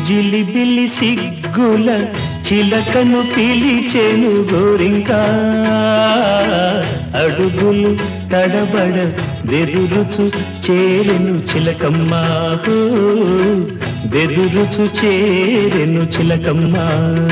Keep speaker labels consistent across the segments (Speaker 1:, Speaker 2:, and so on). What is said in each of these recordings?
Speaker 1: జిలిబిలి సిగ్గుల చిలకను పిలిచెను గోరింకా అడుగులు తడబడ బెదురుచు చేరెను చిలకమ్మా హో, బెదురుచు చేరెను చిలకమ్మా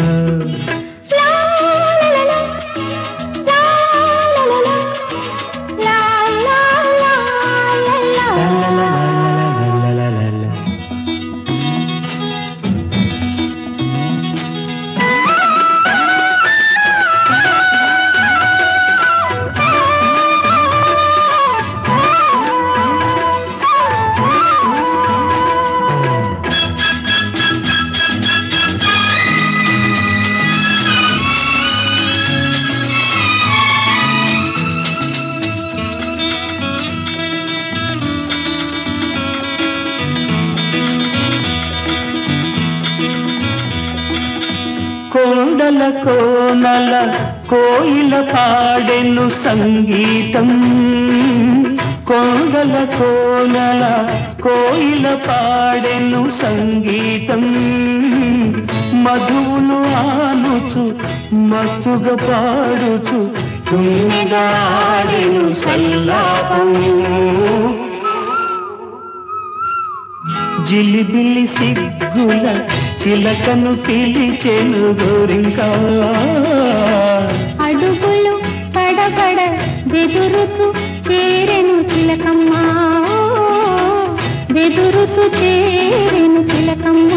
Speaker 1: కోడల కోనల కోయిల పాడెను సంగీతం కోడల కోనల కోయిల పాడెను సంగీతం మధువును ఆనుచు మత్తుగా పాడుచు తుమ్మిదాడెను సల్లాపము జిలిబిలి సిగ్గుల చిలకను పిలిచెను గోరింకా
Speaker 2: అడుగులు పడబడ బెదురుచు చేరెను చిలకమ్మా బెదురుచు చేరెను చిలకమ్మా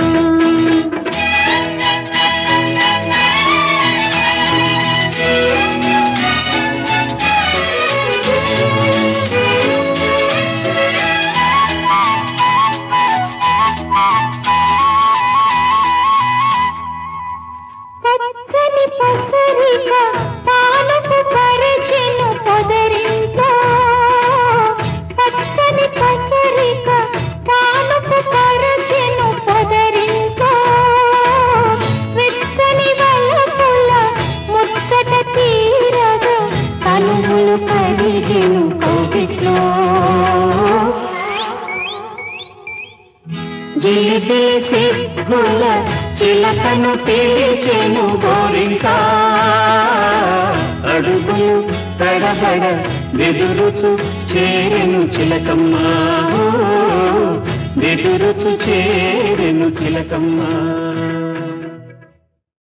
Speaker 2: పచ్చని పసరిక పాలకు పరచెను పొదరింట్లో పచ్చని పసరిక పాలకు పరచెను పొదరింట్లో వెచ్చని వలపుల ముచ్చట తీరగా కనుములు కడిగెను కౌగిట్లో
Speaker 1: జిలిబిలి సిగ్గుల చిలకను పిలిచెను గోరింకా అడుగులు తడబడ బెదురుచు చేరెను చిలకమ్మా బెదురుచు చేరెను చిలకమ్మా